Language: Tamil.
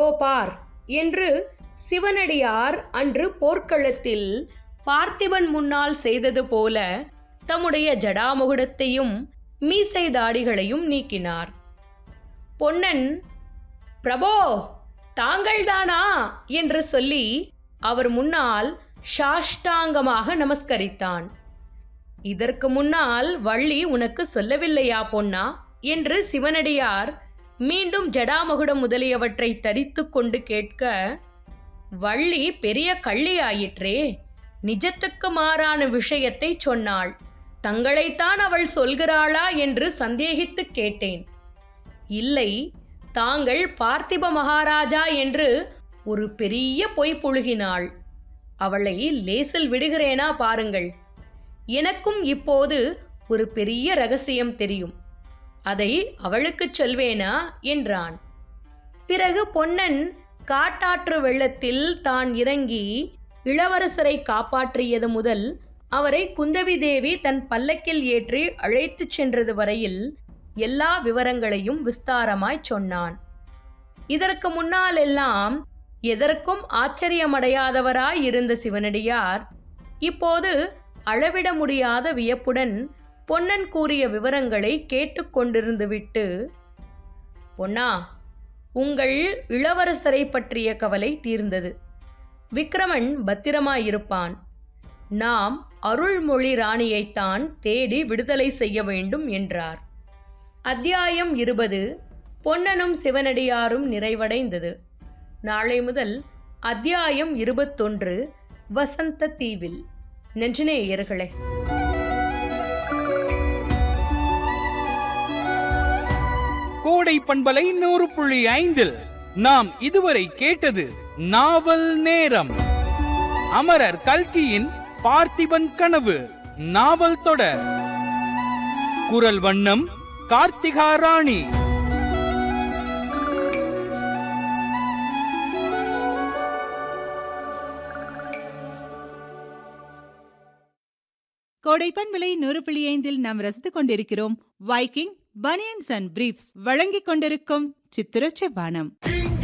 பார் என்று சிவனடியார் அன்று போர்க்களத்தில் பார்த்திபன் முன்னால் செய்தது போல தம்முடைய ஜடாமுகுடத்தையும் மீசை தாடிகளையும் நீக்கினார் பொன்னன் பிரபோ தாங்கள்தானா என்று சொல்லி அவர் முன்னால் சாஷ்டாங்கமாக நமஸ்கரித்தான் இதற்கு முன்னால் வள்ளி உனக்கு சொல்லவில்லையா பொன்னா என்று சிவனடியார் மீண்டும் ஜடாமகுடம் முதலியவற்றை தரித்துக் கொண்டு கேட்க வள்ளி பெரிய கள்ளியாயிற்றே நிஜத்துக்கு மாறான விஷயத்தை சொன்னாள் தங்களைத்தான் அவள் சொல்கிறாளா என்று சந்தேகித்து கேட்டேன் இல்லை தாங்கள் பார்த்திப மகாராஜா என்று ஒரு பெரிய பொய் புழுகினாள் அவளை லேசில் விடுகிறேனா பாருங்கள் எனக்கும் இப்போது ஒரு பெரிய ரகசியம் தெரியும் அதை அவளுக்குச் சொல்வேனா என்றான் பிறகு பொன்னன் காட்டாற்று வெள்ளத்தில் தான் இறங்கி இளவரசரை காப்பாற்றியது முதல் அவரை குந்தவி தேவி தன் பல்லக்கில் ஏற்றி அழைத்துச் சென்றது வரையில் எல்லா விவரங்களையும் விஸ்தாரமாய் சொன்னான் இதற்கு முன்னால் எல்லாம் எதற்கும் ஆச்சரியமடையாதவராய் இருந்த சிவனடியார் இப்போது அளவிட முடியாத வியப்புடன் பொன்னன் கூறிய விவரங்களை கேட்டுக்கொண்டிருந்து விட்டு பொன்னா உங்கள் இளவரசரை பற்றிய கவலை தீர்ந்தது விக்ரமன் பத்திரமாயிருப்பான் நாம் அருள்மொழி ராணியைத்தான் தேடி விடுதலை செய்ய வேண்டும் என்றார் அத்தியாயம் இருபது பொன்னனும் சிவனடியாரும் நிறைவடைந்தது நாளை முதல் அத்தியாயம் இருபத்தொன்று வசந்த தீவில் நெஞ்சநேயர்களே கோடை பண்பலை நூறு புள்ளி ஐந்தில் நாம் இதுவரை கேட்டது நாவல் நேரம் அமரர் கல்கியின் பார்த்திபன் கனவு நாவல் தொடர் குரல் வண்ணம் கார்த்திகா ராணி கோடைப்பன் விலை நூறு புள்ளி ஐந்தில் நாம் ரசித்துக் கொண்டிருக்கிறோம் வைக்கிங் பனியன்ஸ் அண்ட் பிரீஃப்ஸ் வழங்கிக் கொண்டிருக்கும் சித்திர செவ்வானம்